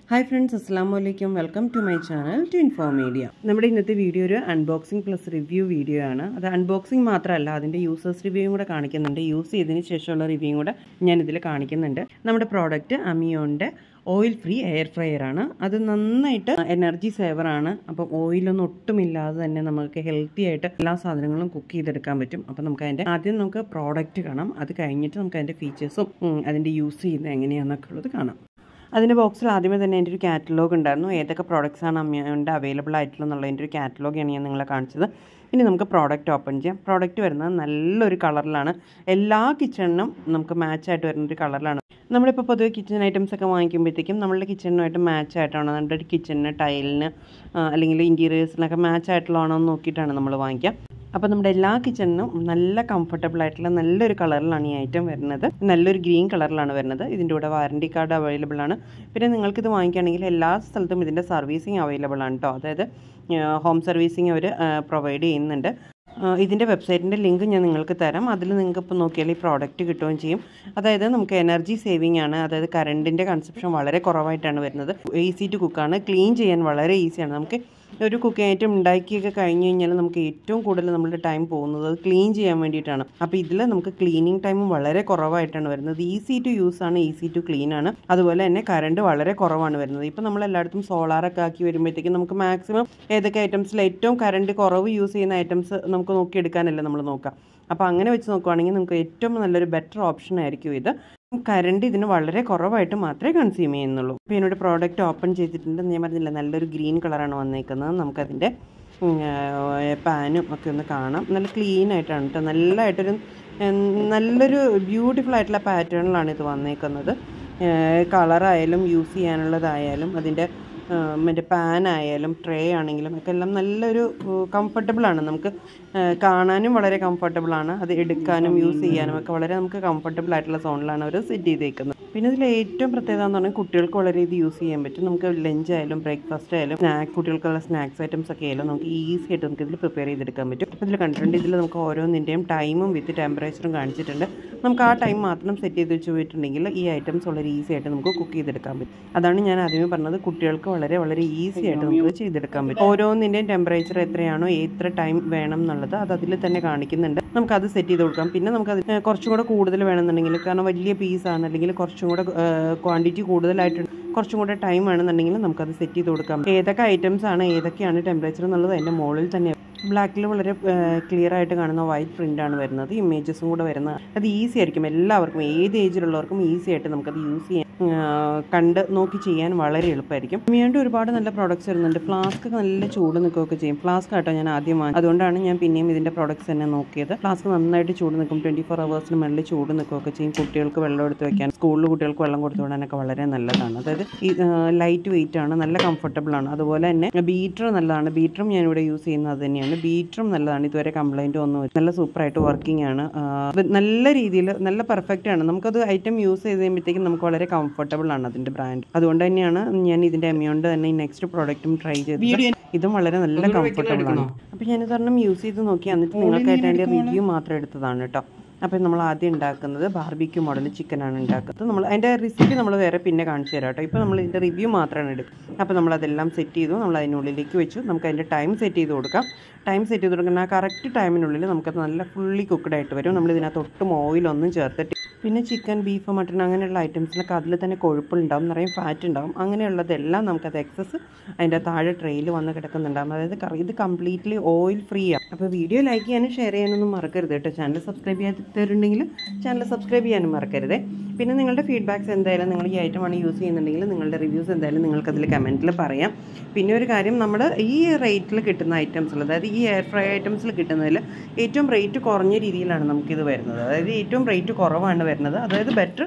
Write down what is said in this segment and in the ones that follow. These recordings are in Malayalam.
ഹായ് ഫ്രണ്ട്സ് അസ്സാം വലൈക്കും welcome to my channel to Inform Media നമ്മുടെ ഇന്നത്തെ വീഡിയോ ഒരു അൺബോക്സിംഗ് പ്ലസ് റിവ്യൂ വീഡിയോ ആണ് അത് അൺബോക്സിംഗ് മാത്രമല്ല അതിൻ്റെ യൂസേഴ്സ് റിവ്യൂയും കൂടെ കാണിക്കുന്നുണ്ട് യൂസ് ചെയ്തതിന് ശേഷമുള്ള റിവ്യൂയും കൂടെ ഞാൻ ഇതിൽ കാണിക്കുന്നുണ്ട് നമ്മുടെ പ്രോഡക്റ്റ് അമിയോൻ്റെ ഓയിൽ ഫ്രീ എയർ ഫ്രയർ ആണ് അത് നന്നായിട്ട് എനർജി സേവർ ആണ് അപ്പം ഓയിലൊന്നും ഒട്ടുമില്ലാതെ തന്നെ നമുക്ക് ഹെൽത്തി ആയിട്ട് എല്ലാ സാധനങ്ങളും കുക്ക് ചെയ്തെടുക്കാൻ പറ്റും അപ്പം നമുക്ക് അതിൻ്റെ ആദ്യം നമുക്ക് പ്രോഡക്റ്റ് കാണാം അത് കഴിഞ്ഞിട്ട് നമുക്ക് അതിൻ്റെ ഫീച്ചേഴ്സും അതിൻ്റെ യൂസ് ചെയ്യുന്നത് എങ്ങനെയാണെന്നൊക്കെ ഉള്ളത് കാണാം അതിൻ്റെ ബോക്സിൽ ആദ്യമേ തന്നെ എൻ്റെ ഒരു കാറ്റലോഗ് ഉണ്ടായിരുന്നു ഏതൊക്കെ പ്രോഡക്റ്റ്സ് ആണ് അമ്മയുണ്ട് അവൈലബിൾ ആയിട്ടുള്ളതെന്നുള്ളതിൻ്റെ ഒരു കാറ്റലോഗാണ് ഞാൻ നിങ്ങളെ കാണിച്ചത് ഇനി നമുക്ക് പ്രോഡക്റ്റ് ഓപ്പൺ ചെയ്യാം പ്രോഡക്റ്റ് വരുന്നത് നല്ലൊരു കളറിലാണ് എല്ലാ കിച്ചണിനും നമുക്ക് മാച്ച് ആയിട്ട് വരുന്ന ഒരു കളറിലാണ് നമ്മളിപ്പോൾ പൊതുവെ കിച്ചൺ ഐറ്റംസ് ഒക്കെ വാങ്ങിക്കുമ്പോഴത്തേക്കും നമ്മളുടെ കിച്ചണുമായിട്ട് മാച്ച് ആയിട്ടാണോ നമ്മുടെ ഒരു കിച്ചണിന് ടൈലിന് അല്ലെങ്കിൽ ഇൻറ്റീരിയേഴ്സിനൊക്കെ മാച്ച് ആയിട്ടുള്ളതാണോ എന്ന് നോക്കിയിട്ടാണ് നമ്മൾ വാങ്ങിക്കുക അപ്പോൾ നമ്മുടെ എല്ലാ കിച്ചണിനും നല്ല കംഫർട്ടബിൾ ആയിട്ടുള്ള നല്ലൊരു കളറിലാണ് ഈ ഐറ്റം വരുന്നത് നല്ലൊരു ഗ്രീൻ കളറിലാണ് വരുന്നത് ഇതിൻ്റെ കൂടെ വാറണ്ടി കാർഡ് അവൈലബിൾ ആണ് പിന്നെ നിങ്ങൾക്കിത് വാങ്ങിക്കുകയാണെങ്കിൽ എല്ലാ സ്ഥലത്തും ഇതിൻ്റെ സർവീസിങ് അവൈലബിൾ ആണ് കേട്ടോ അതായത് ഹോം സർവീസിങ് അവർ പ്രൊവൈഡ് ചെയ്യുന്നുണ്ട് ഇതിൻ്റെ വെബ്സൈറ്റിൻ്റെ ലിങ്ക് ഞാൻ നിങ്ങൾക്ക് തരാം അതിൽ നിങ്ങൾക്ക് ഇപ്പോൾ നോക്കിയാൽ ഈ പ്രോഡക്റ്റ് കിട്ടുകയും ചെയ്യും അതായത് നമുക്ക് എനർജി സേവിങ് ആണ് അതായത് കറണ്ടിൻ്റെ കൺസപ്ഷൻ വളരെ കുറവായിട്ടാണ് വരുന്നത് ഈസി ടു കുക്കാണ് ക്ലീൻ ചെയ്യാൻ വളരെ ഈസിയാണ് നമുക്ക് ഒരു കുക്കിംഗ് ഐറ്റം ഉണ്ടാക്കിയൊക്കെ കഴിഞ്ഞ് കഴിഞ്ഞാൽ നമുക്ക് ഏറ്റവും കൂടുതൽ നമ്മുടെ ടൈം പോകുന്നത് അത് ക്ലീൻ ചെയ്യാൻ വേണ്ടിയിട്ടാണ് അപ്പോൾ ഇതിൽ നമുക്ക് ക്ലീനിങ് ടൈമും വളരെ കുറവായിട്ടാണ് വരുന്നത് ഈസി ടു യൂസ് ആണ് ഈസി ടു ക്ലീൻ ആണ് അതുപോലെ തന്നെ കറണ്ട് വളരെ കുറവാണ് വരുന്നത് ഇപ്പോൾ നമ്മൾ എല്ലായിടത്തും സോളാറൊക്കെ ആക്കി വരുമ്പോഴത്തേക്കും നമുക്ക് മാക്സിമം ഏതൊക്കെ ഐറ്റംസിൽ ഏറ്റവും കറണ്ട് കുറവ് യൂസ് ചെയ്യുന്ന ഐറ്റംസ് നമുക്ക് നോക്കിയെടുക്കാനല്ലേ നമ്മൾ നോക്കാം അപ്പോൾ അങ്ങനെ വെച്ച് നോക്കുവാണെങ്കിൽ നമുക്ക് ഏറ്റവും നല്ലൊരു ബെറ്റർ ഓപ്ഷൻ ആയിരിക്കും ഇത് കറണ്ട് ഇതിന് വളരെ കുറവായിട്ട് മാത്രമേ കൺസ്യൂം ചെയ്യുന്നുള്ളൂ അപ്പോൾ എന്നോട് പ്രോഡക്റ്റ് ഓപ്പൺ ചെയ്തിട്ടുണ്ട് ഞാൻ പറഞ്ഞില്ല നല്ലൊരു ഗ്രീൻ കളറാണ് വന്നേക്കുന്നത് നമുക്കതിൻ്റെ പാനും ഒക്കെ ഒന്ന് കാണാം നല്ല ക്ലീൻ ആയിട്ടാണ് കേട്ടോ നല്ലതായിട്ടൊരു നല്ലൊരു ബ്യൂട്ടിഫുൾ ആയിട്ടുള്ള പാറ്റേണിലാണ് ഇത് വന്നേക്കുന്നത് കളറായാലും യൂസ് ചെയ്യാനുള്ളതായാലും അതിൻ്റെ മറ്റേ പാൻ ആയാലും ട്രേ ആണെങ്കിലും ഒക്കെ എല്ലാം നല്ലൊരു കംഫർട്ടബിളാണ് നമുക്ക് കാണാനും വളരെ കംഫർട്ടബിളാണ് അത് എടുക്കാനും യൂസ് ചെയ്യാനും ഒക്കെ വളരെ നമുക്ക് കംഫർട്ടബിൾ ആയിട്ടുള്ള സോണിലാണ് അവർ സെറ്റ് ചെയ്തേക്കുന്നത് പിന്നെ ഇതിൽ ഏറ്റവും പ്രത്യേകത എന്ന് പറഞ്ഞാൽ കുട്ടികൾക്ക് വളരെ ഇത് യൂസ് ചെയ്യാൻ പറ്റും നമുക്ക് ലഞ്ച് ആയാലും ബ്രേക്ക്ഫാസ്റ്റ് ആയാലും സ്നാക്ക് കുട്ടികൾക്കുള്ള സ്നാക്സ് ഐറ്റംസ് ഒക്കെ ആയാലും നമുക്ക് ഈസി ആയിട്ട് നമുക്ക് ഇതിൽ പ്രിപ്പയർ ചെയ്തെടുക്കാൻ പറ്റും അപ്പോൾ ഇതിൽ കണ്ടിട്ടുണ്ട് ഇതിൽ നമുക്ക് ഓരോന്നിൻ്റെയും ടൈമും വിത്ത് ടെമ്പറേച്ചറും കാണിച്ചിട്ടുണ്ട് നമുക്ക് ആ ടൈം മാത്രം സെറ്റ് ചെയ്ത് വെച്ച് പോയിട്ടുണ്ടെങ്കിൽ ഈ ഐറ്റംസ് വളരെ ഈസി ആയിട്ട് നമുക്ക് കുക്ക് ചെയ്തെടുക്കാൻ പറ്റും അതാണ് ഞാൻ ആദ്യമേ പറഞ്ഞത് കുട്ടികൾക്ക് വളരെ വളരെ ഈസി ആയിട്ട് നമുക്ക് ചെയ്തെടുക്കാൻ പറ്റും ഓരോന്നിൻ്റെയും ടെമ്പറേച്ചർ എത്രയാണോ എത്ര ടൈം വേണം എന്നുള്ളത് അത് അതിൽ തന്നെ കാണിക്കുന്നുണ്ട് നമുക്ക് അത് സെറ്റ് ചെയ്ത് കൊടുക്കാം പിന്നെ നമുക്ക് അത് കുറച്ചും കൂടെ കൂടുതൽ വേണമെന്നുണ്ടെങ്കിൽ കാരണം വലിയ പീസാണ് അല്ലെങ്കിൽ കുറച്ചും കൂടെ ക്വാണ്ടിറ്റി കൂടുതലായിട്ട് കുറച്ചും കൂടെ ടൈം വേണമെന്നുണ്ടെങ്കിൽ നമുക്കത് സെറ്റ് ചെയ്ത് കൊടുക്കാം ഏതൊക്കെ ഐറ്റംസ് ആണ് ഏതൊക്കെയാണ് ടെമ്പറേച്ചർ എന്നുള്ളത് അതിൻ്റെ മുകളിൽ തന്നെ ബ്ലാക്കിൽ വളരെ ക്ലിയർ ആയിട്ട് കാണുന്ന വൈറ്റ് പ്രിൻ്റ് ആണ് വരുന്നത് ഇമേജസും കൂടെ വരുന്നത് അത് ഈസി ആയിരിക്കും എല്ലാവർക്കും ഏത് ഏജിലുള്ളവർക്കും ഈസി ആയിട്ട് നമുക്കത് യൂസ് ചെയ്യാൻ കണ്ട് നോക്കി ചെയ്യാൻ വളരെ എളുപ്പമായിരിക്കും വീണ്ടും ഒരുപാട് നല്ല പ്രോഡക്റ്റ്സ് വരുന്നുണ്ട് ഫ്ലാസ്ക് നല്ല ചൂട് നിൽക്കുകയൊക്കെ ചെയ്യും ഫ്ലാസ്ക് ആട്ടോ ഞാൻ ആദ്യം വാങ്ങി അതുകൊണ്ടാണ് ഞാൻ പിന്നെയും ഇതിൻ്റെ പ്രോഡക്റ്റ്സ് തന്നെ നോക്കിയത് ഫ്ലാസ്ക് നന്നായിട്ട് ചൂട് നിൽക്കും ട്വൻറ്റി ഫോർ അവേഴ്സിന് മുകളിൽ ചൂട് നിൽക്കുകയൊക്കെ ചെയ്യും കുട്ടികൾക്ക് വെള്ളം എടുത്ത് വെക്കാൻ സ്കൂളിൽ കുട്ടികൾക്ക് വെള്ളം കൊടുത്തു വിടാനൊക്കെ വളരെ നല്ലതാണ് അതായത് ഈ ലൈറ്റ് വെയിറ്റ് ആണ് നല്ല കംഫർട്ടബിൾ ആണ് അതുപോലെ തന്നെ ബീറ്റർ നല്ലതാണ് ബീറ്ററും ഞാൻ ഇവിടെ യൂസ് ചെയ്യുന്നത് അത് തന്നെയാണ് ബീറ്ററും നല്ലതാണ് ഇതുവരെ കംപ്ലൈൻറ്റ് ഒന്നും നല്ല സൂപ്പറായിട്ട് വർക്കിംഗ് ആണ് നല്ല രീതിയിൽ നല്ല പെർഫെക്റ്റ് ആണ് നമുക്കത് ഐറ്റം യൂസ് ചെയ്ത് കഴിയുമ്പോഴത്തേക്കും നമുക്ക് വളരെ കംഫർട്ടബിൾ ആണ് അതിൻ്റെ ബ്രാൻഡ് അതുകൊണ്ട് തന്നെയാണ് ഞാൻ ഇതിൻ്റെ എമൗണ്ട് തന്നെ ഈ നെക്സ്റ്റ് പ്രോഡക്റ്റും ട്രൈ ചെയ്തത് ഇതും വളരെ നല്ല കംഫർട്ടബിൾ ആണ് അപ്പോൾ ഞാനിത് ഒരെണ്ണം യൂസ് ചെയ്ത് നോക്കി എന്നിട്ട് നിങ്ങൾക്കായിട്ട് അതിൻ്റെ റിവ്യൂ മാത്രം എടുത്തതാണ് കേട്ടോ അപ്പോൾ നമ്മൾ ആദ്യം ഉണ്ടാക്കുന്നത് ബാർബിക്യൂ മോഡൽ ചിക്കനാണ് ഉണ്ടാക്കുന്നത് നമ്മൾ അതിൻ്റെ റെസിപ്പി നമ്മൾ വേറെ പിന്നെ കാണിച്ചു തരാം കേട്ടോ ഇപ്പോൾ നമ്മൾ ഇതിൻ്റെ റിവ്യൂ മാത്രമാണ് എടുക്കുക അപ്പോൾ നമ്മൾ അതെല്ലാം സെറ്റ് ചെയ്തു നമ്മൾ അതിനുള്ളിലേക്ക് വെച്ചു നമുക്ക് അതിൻ്റെ ടൈം സെറ്റ് ചെയ്ത് കൊടുക്കാം ടൈം സെറ്റ് ചെയ്ത് കൊടുക്കുന്ന ആ കറക്റ്റ് ടൈമിനുള്ളിൽ നമുക്കത് നല്ല ഫുള്ളി കുക്ക്ഡ് ആയിട്ട് വരും നമ്മൾ ഇതിനകത്ത് ഒട്ടും ഓയിലൊന്നും ചേർത്തിട്ട് പിന്നെ ചിക്കൻ ബീഫ് മട്ടൺ അങ്ങനെയുള്ള ഐറ്റംസിലൊക്കെ അതിൽ തന്നെ കൊഴുപ്പുണ്ടാവും നിറയെ ഫാറ്റ് ഉണ്ടാവും അങ്ങനെയുള്ളതെല്ലാം നമുക്കത് എക്സസ് അതിൻ്റെ താഴെ ട്രെയിൽ വന്ന് കിടക്കുന്നുണ്ടാവും അതായത് കറി ഇത് കംപ്ലീറ്റ്ലി ഓയിൽ ഫ്രീ ആണ് അപ്പോൾ വീഡിയോ ലൈക്ക് ചെയ്യാനും ഷെയർ ചെയ്യാനൊന്നും മറക്കരുത് കേട്ടോ ചാനൽ സബ്സ്ക്രൈബ് ചെയ്യാത്തവരുണ്ടെങ്കിൽ ചാനൽ സബ്സ്ക്രൈബ് ചെയ്യാനും മറക്കരുത് പിന്നെ നിങ്ങളുടെ ഫീഡ്ബാക്ക്സ് എന്തായാലും നിങ്ങൾ ഈ ഐറ്റമാണ് യൂസ് ചെയ്യുന്നുണ്ടെങ്കിൽ നിങ്ങളുടെ റിവ്യൂസ് എന്തായാലും നിങ്ങൾക്കതിൽ കമൻറ്റിൽ പറയാം പിന്നെ ഒരു കാര്യം നമ്മൾ ഈ റേറ്റിൽ കിട്ടുന്ന ഐറ്റംസിൽ അതായത് ഈ എയർ ഫ്രൈ ഐറ്റംസിൽ കിട്ടുന്നതിൽ ഏറ്റവും റേറ്റ് കുറഞ്ഞ രീതിയിലാണ് നമുക്കിത് വരുന്നത് അതായത് ഏറ്റവും റേറ്റ് കുറവാണ് വരുന്നത് അതായത് ബെറ്റർ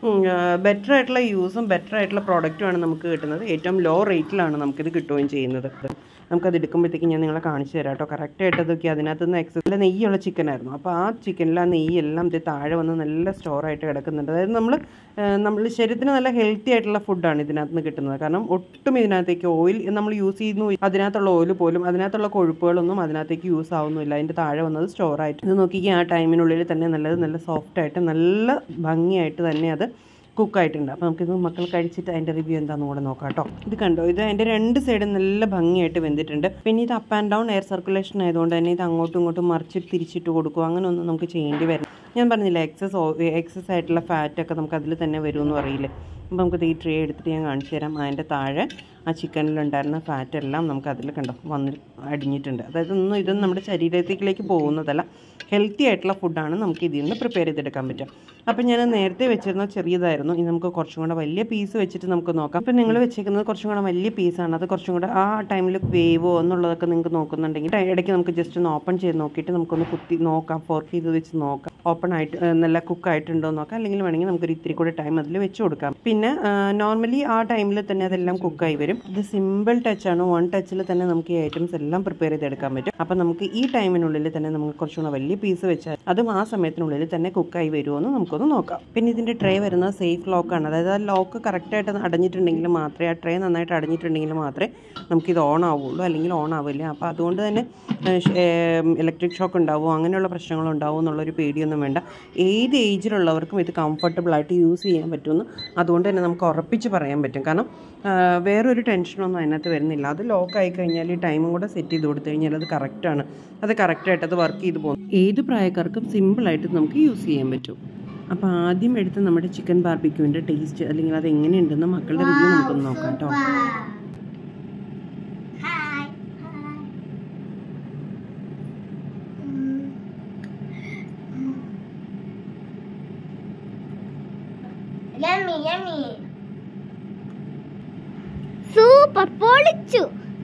ബെറ്റർ ആയിട്ടുള്ള യൂസും ബെറ്റർ ആയിട്ടുള്ള പ്രോഡക്റ്റുമാണ് നമുക്ക് കിട്ടുന്നത് ഏറ്റവും ലോ റേറ്റിലാണ് നമുക്കിത് കിട്ടുകയും ചെയ്യുന്നത് നമുക്കത് എടുക്കുമ്പോഴത്തേക്ക് ഞാൻ നിങ്ങളെ കാണിച്ചു തരാം കേട്ടോ കറക്റ്റായിട്ട് അതൊക്കെ അതിനകത്ത് നിന്ന് എക്സസ് നെയ്യുള്ള ചിക്കനായിരുന്നു അപ്പോൾ ആ ചിക്കനിൽ ആ നെയ്യെല്ലാം ഇത് താഴെ വന്ന് നല്ല സ്റ്റോറായിട്ട് കിടക്കുന്നുണ്ട് അതായത് നമ്മൾ നമ്മൾ ശരീരത്തിന് നല്ല ഹെൽത്തി ആയിട്ടുള്ള ഫുഡാണ് ഇതിനകത്ത് നിന്ന് കിട്ടുന്നത് കാരണം ഒട്ടും ഇതിനകത്തേക്ക് ഓയിൽ നമ്മൾ യൂസ് ചെയ്യുന്നു അതിനകത്തുള്ള ഓയിൽ പോലും അതിനകത്തുള്ള കൊഴുപ്പുകളൊന്നും അതിനകത്തേക്ക് യൂസ് ആവുന്നില്ല അതിൻ്റെ താഴെ വന്നത് സ്റ്റോറായിട്ട് ഇത് നോക്കിക്കുക ആ ടൈമിനുള്ളിൽ തന്നെ നല്ലത് നല്ല സോഫ്റ്റായിട്ട് നല്ല ഭംഗിയായിട്ട് തന്നെ അത് കുക്കായിട്ടുണ്ട് അപ്പോൾ നമുക്കിത് മക്കൾ കഴിച്ചിട്ട് അതിൻ്റെ റിവ്യൂ എന്താണെന്ന് കൂടെ നോക്കാം കേട്ടോ ഇത് കണ്ടോ ഇത് അതിൻ്റെ രണ്ട് സൈഡും നല്ല ഭംഗിയായിട്ട് വെന്തിട്ടുണ്ട് പിന്നെ ഇത് up and down air circulation ആയതുകൊണ്ട് തന്നെ ഇത് അങ്ങോട്ടും ഇങ്ങോട്ടും മറിച്ചിട്ട് തിരിച്ചിട്ട് കൊടുക്കും അങ്ങനെ ഒന്നും നമുക്ക് ചെയ്യേണ്ടി വരും ഞാൻ പറഞ്ഞില്ല എക്സസ് എക്സസ് ആയിട്ടുള്ള ഫാറ്റൊക്കെ നമുക്ക് അതിൽ തന്നെ വരുമെന്ന് പറയില്ലേ അപ്പോൾ നമുക്കിത് ഈ ട്രേ എടുത്തിട്ട് ഞാൻ കാണിച്ചു തരാം അതിൻ്റെ താഴെ ആ ചിക്കനിലുണ്ടായിരുന്ന ഫാറ്റ് എല്ലാം നമുക്ക് അതിൽ കണ്ടോ വന്ന് അടിഞ്ഞിട്ടുണ്ട് അതായത് ഒന്നും ഇതൊന്നും നമ്മുടെ ശരീരത്തിലേക്ക് പോകുന്നതല്ല ഹെൽത്തി ആയിട്ടുള്ള ഫുഡാണ് നമുക്ക് ഇതിൽ നിന്ന് പ്രിപ്പയർ ചെയ്തെടുക്കാൻ പറ്റും അപ്പോൾ ഞാൻ നേരത്തെ വെച്ചിരുന്ന ചെറിയതായിരുന്നു ഇനി നമുക്ക് കുറച്ചും കൂടെ വലിയ പീസ് വെച്ചിട്ട് നമുക്ക് നോക്കാം അപ്പോൾ നിങ്ങൾ വെച്ചേക്കുന്നത് കുറച്ചും കൂടെ വലിയ പീസാണ് അത് കുറച്ചും കൂടെ ആ ടൈമിൽ വേവോ എന്നുള്ളതൊക്കെ നിങ്ങൾക്ക് നോക്കുന്നുണ്ടെങ്കിൽ ഇടയ്ക്ക് നമുക്ക് ജസ്റ്റ് ഒന്ന് ഓപ്പൺ ചെയ്ത് നോക്കിയിട്ട് നമുക്കൊന്ന് കുത്തി നോക്കാം ഫോർക്ക് ചെയ്ത് വെച്ച് നോക്കാം ഓപ്പൺ ആയിട്ട് ഏഹ്, നല്ല കുക്ക് ആയിട്ടുണ്ടോ എന്ന് നോക്കാം അല്ലെങ്കിൽ വേണമെങ്കിൽ നമുക്കൊരു ഇത്തിരി കൂടെ ടൈം അതിൽ വെച്ച് കൊടുക്കാം പിന്നെ നോർമലി ആ ടൈമിൽ തന്നെ അതെല്ലാം കുക്കായി വരും ഇത് സിമ്പിൾ ടച്ചാണ് വൺ ടച്ചിൽ തന്നെ നമുക്ക് ഈ ഐറ്റംസ് എല്ലാം പ്രിപ്പയർ ചെയ്തെടുക്കാൻ പറ്റും അപ്പം നമുക്ക് ഈ ടൈമിനുള്ളിൽ തന്നെ നമുക്ക് കുറച്ചുകൂടെ വലിയ പീസ് വെച്ചാൽ അതും ആ സമയത്തിനുള്ളിൽ തന്നെ കുക്കായി വരുമോ എന്ന് നമുക്കൊന്ന് നോക്കാം പിന്നെ ഇതിൻ്റെ ട്രേ വരുന്നത് സേഫ് ലോക്കാണ് അതായത് ആ ലോക്ക് കറക്റ്റായിട്ട് അടഞ്ഞിട്ടുണ്ടെങ്കിൽ മാത്രമേ ആ ട്രേ നന്നായിട്ട് അടഞ്ഞിട്ടുണ്ടെങ്കിൽ മാത്രമേ നമുക്കിത് ഓൺ ആവുള്ളൂ അല്ലെങ്കിൽ ഓൺ ആവില്ല അപ്പോൾ അതുകൊണ്ട് തന്നെ ഇലക്ട്രിക് ഷോക്ക് ഉണ്ടാവുമോ അങ്ങനെയുള്ള പ്രശ്നങ്ങൾ ഉണ്ടാവുമോ എന്നുള്ളൊരു പേടിയൊന്നും വേണ്ട ഏത് ഏജിലുള്ളവർക്കും ഇത് കംഫർട്ടബിൾ ആയിട്ട് യൂസ് ചെയ്യാൻ പറ്റുമെന്ന് അതുകൊണ്ട് തന്നെ നമുക്ക് ഉറപ്പിച്ച് പറയാൻ പറ്റും കാരണം ആ, വേറൊരു ടെൻഷനൊന്നും അതിനകത്ത് വരുന്നില്ല അത് ലോക്ക് ആയി കഴിഞ്ഞാൽ ഈ ടൈമും കൂടെ സെറ്റ് ചെയ്ത് കൊടുത്തു കഴിഞ്ഞാൽ അത് കറക്റ്റാണ് അത് കറക്റ്റായിട്ട് അത് വർക്ക് ചെയ്ത് പോകും ഏത് പ്രായക്കാർക്കും സിമ്പിളായിട്ട് നമുക്ക് യൂസ് ചെയ്യാൻ പറ്റും അപ്പോൾ ആദ്യം എടുത്ത് നമ്മുടെ ചിക്കൻ ബാർബിക്യൂവിൻ്റെ ടേസ്റ്റ് അല്ലെങ്കിൽ അത് എങ്ങനെയുണ്ടെന്ന് മക്കളുടെ റിവ്യൂ നമുക്കൊന്ന് നോക്കാം കേട്ടോ Hi. Yummy, yummy. സൂപ്പർ പൊളിച്ചു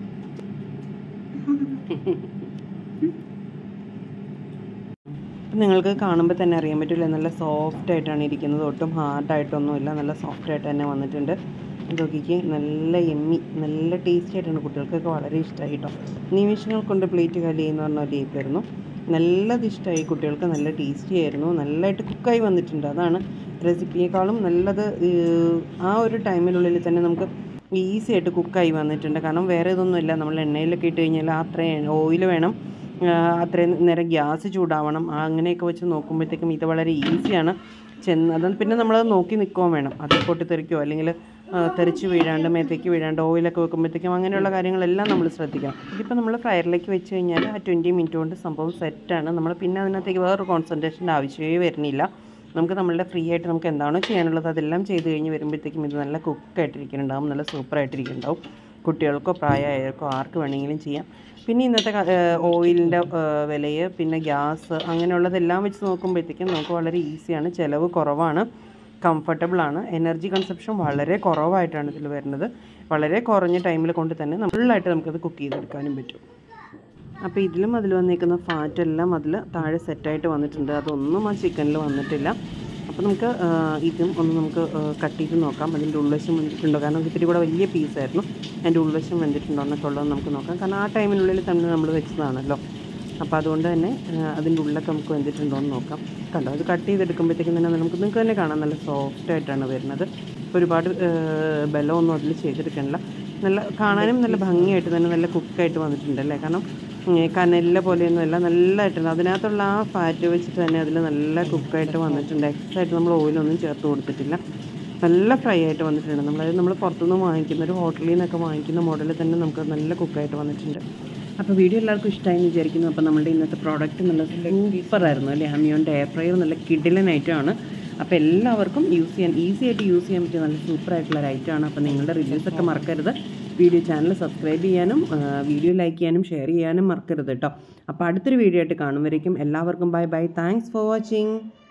അപ്പം നിങ്ങൾക്ക് കാണുമ്പോൾ തന്നെ അറിയാൻ പറ്റില്ല നല്ല സോഫ്റ്റ് ആയിട്ടാണ് ഇരിക്കുന്നത് ഒട്ടും ഹാർഡായിട്ടൊന്നുമില്ല നല്ല സോഫ്റ്റ് ആയിട്ട് തന്നെ വന്നിട്ടുണ്ട് ഇതൊക്കെ നല്ല എമ്മി നല്ല ടേസ്റ്റി ആയിട്ടാണ് കുട്ടികൾക്കൊക്കെ വളരെ ഇഷ്ടമായി കേട്ടോ നിമിഷങ്ങൾ കൊണ്ട് പ്ലേറ്റ് കാലി എന്ന് പറഞ്ഞ ടേപ്പായിരുന്നു നല്ലത് ഇഷ്ടമായി കുട്ടികൾക്ക് നല്ല ടേസ്റ്റി ആയിരുന്നു നല്ലതായിട്ട് കുക്കായി വന്നിട്ടുണ്ട് അതാണ് റെസിപ്പിയേക്കാളും നല്ലത് ഏഹ്, ആ ഒരു ടൈമിനുള്ളിൽ തന്നെ നമുക്ക് ഈസി ആയിട്ട് കുക്കായി വന്നിട്ടുണ്ട് കാരണം വേറെ ഇതൊന്നുമില്ല നമ്മൾ എണ്ണയിലൊക്കെ ഇട്ട് കഴിഞ്ഞാൽ അത്രയും ഓയിൽ വേണം ആ, അത്രയും നേരം ഗ്യാസ് ചൂടാവണം ആ, അങ്ങനെയൊക്കെ വെച്ച് നോക്കുമ്പോഴത്തേക്കും ഇത് വളരെ ഈസിയാണ് ചെന്ന് അത് പിന്നെ നമ്മളത് നോക്കി നിൽക്കുകയും വേണം അത് പൊട്ടിത്തെറിക്കോ അല്ലെങ്കിൽ ആ, തെറിച്ച് വീഴാണ്ട് മേത്തേക്ക് വീഴാണ്ട് ഓയിലൊക്കെ വെക്കുമ്പോഴത്തേക്കും അങ്ങനെയുള്ള കാര്യങ്ങളെല്ലാം നമ്മൾ ശ്രദ്ധിക്കണം ഇതിപ്പോൾ നമ്മൾ ഫ്രയറിലേക്ക് വെച്ച് കഴിഞ്ഞാൽ ആ ട്വൻറ്റി മിനിറ്റ് കൊണ്ട് സംഭവം സെറ്റാണ് നമ്മൾ പിന്നെ അതിനകത്തേക്ക് വേറൊരു കോൺസെൻട്രേഷൻ്റെ ആവശ്യമേ വരുന്നില്ല നമുക്ക് നമ്മളുടെ ഫ്രീ ആയിട്ട് നമുക്ക് എന്താണോ ചെയ്യാനുള്ളത് അതെല്ലാം ചെയ്ത് കഴിഞ്ഞ് വരുമ്പോഴത്തേക്കും ഇത് നല്ല കുക്കായിട്ടിരിക്കുന്നുണ്ടാവും നല്ല സൂപ്പറായിട്ടിരിക്കുന്നുണ്ടാവും കുട്ടികൾക്കോ പ്രായമായവർക്കോ ആർക്ക് വേണമെങ്കിലും ചെയ്യാം പിന്നെ ഇന്നത്തെ ഓയിലിൻ്റെ വിലയെ പിന്നെ ഗ്യാസ് അങ്ങനെയുള്ളതെല്ലാം വെച്ച് നോക്കുമ്പോഴത്തേക്കും നമുക്ക് വളരെ ഈസിയാണ് ചിലവ് കുറവാണ് കംഫർട്ടബിൾ ആണ് എനർജി കൺസപ്ഷൻ വളരെ കുറവായിട്ടാണ് ഇതിൽ വരുന്നത് വളരെ കുറഞ്ഞ ടൈമിൽ കൊണ്ട് തന്നെ ഫുള്ളായിട്ട് നമുക്കത് കുക്ക് ചെയ്തെടുക്കാനും പറ്റും അപ്പോൾ ഇതിലും അതിൽ വന്നേക്കുന്ന ഫാറ്റ് എല്ലാം അതിൽ താഴെ സെറ്റായിട്ട് വന്നിട്ടുണ്ട് അതൊന്നും ആ ചിക്കനിൽ വന്നിട്ടില്ല അപ്പോൾ നമുക്ക് ആ, ഇതും ഒന്ന് നമുക്ക് കട്ട് ചെയ്ത് നോക്കാം അതിൻ്റെ ഉൾവശം വെന്തിട്ടുണ്ടോ കാരണം ഇത് ഇത്തിരി കൂടെ വലിയ പീസായിരുന്നു അതിൻ്റെ ഉൾവശം വെന്തിട്ടുണ്ടോ എന്നൊക്കെ ഉള്ളത് നമുക്ക് നോക്കാം കാരണം ആ ടൈമിനുള്ളിൽ തന്നെ നമ്മൾ വെച്ചതാണല്ലോ അപ്പോൾ അതുകൊണ്ട് തന്നെ ആ, അതിൻ്റെ ഉള്ളൊക്കെ നമുക്ക് വെന്തിട്ടുണ്ടോ എന്ന് നോക്കാം കണ്ടോ അത് കട്ട് ചെയ്തെടുക്കുമ്പോഴത്തേക്കും തന്നെ നമുക്ക് നിങ്ങൾക്ക് തന്നെ കാണാം നല്ല സോഫ്റ്റ് ആയിട്ടാണ് വരുന്നത് ഒരുപാട് ആ, ബലമൊന്നും അതിൽ ചെയ്തെടുക്കണില്ല നല്ല കാണാനും നല്ല ഭംഗിയായിട്ട് തന്നെ നല്ല കുക്കായിട്ട് വന്നിട്ടുണ്ട് അല്ലേ കാരണം ഉം, കനലിലെ പോലെയൊന്നുമല്ല നല്ലതായിട്ടുണ്ട് അതിനകത്തുള്ള ആ ഫാറ്റ് വെച്ചിട്ട് തന്നെ അതിൽ നല്ല കുക്കായിട്ട് വന്നിട്ടുണ്ട് എക്സ്ട്രാ ആയിട്ട് നമ്മൾ ഓയിലൊന്നും ചേർത്ത് കൊടുത്തിട്ടില്ല നല്ല ഫ്രൈ ആയിട്ട് വന്നിട്ടുണ്ട് നമ്മളത് നമ്മൾ പുറത്തുനിന്ന് വാങ്ങിക്കുന്ന ഒരു ഹോട്ടലിൽ നിന്നൊക്കെ വാങ്ങിക്കുന്ന മോഡലിൽ തന്നെ നമുക്ക് നല്ല കുക്കായിട്ട് വന്നിട്ടുണ്ട് അപ്പോൾ വീഡിയോ എല്ലാവർക്കും ഇഷ്ടമായി എന്ന് വിചാരിക്കുന്നു അപ്പോൾ നമ്മുടെ ഇന്നത്തെ പ്രോഡക്റ്റ് നല്ല സൂപ്പറായിരുന്നു അല്ലേ അമിയോൻ്റെ എയർ ഫ്രയർ നല്ല കിഡിലൻ ഐറ്റമാണ് അപ്പോൾ എല്ലാവർക്കും യൂസ് ചെയ്യാൻ ഈസി ആയിട്ട് യൂസ് ചെയ്യാൻ പറ്റിയ നല്ല സൂപ്പറായിട്ടുള്ള ഒരു ഐറ്റമാണ് അപ്പോൾ നിങ്ങളുടെ റിവ്യൂസ് ഒക്കെ മറക്കരുത് വീഡിയോ ചാനൽ സബ്സ്ക്രൈബ് ചെയ്യാനും ആ, വീഡിയോ ലൈക്ക് ചെയ്യാനും ഷെയർ ചെയ്യാനും മറക്കരുത് കേട്ടോ അപ്പോൾ അടുത്തൊരു വീഡിയോ ആയിട്ട് കാണുമ്പോഴേക്കും എല്ലാവർക്കും bye bye thanks for watching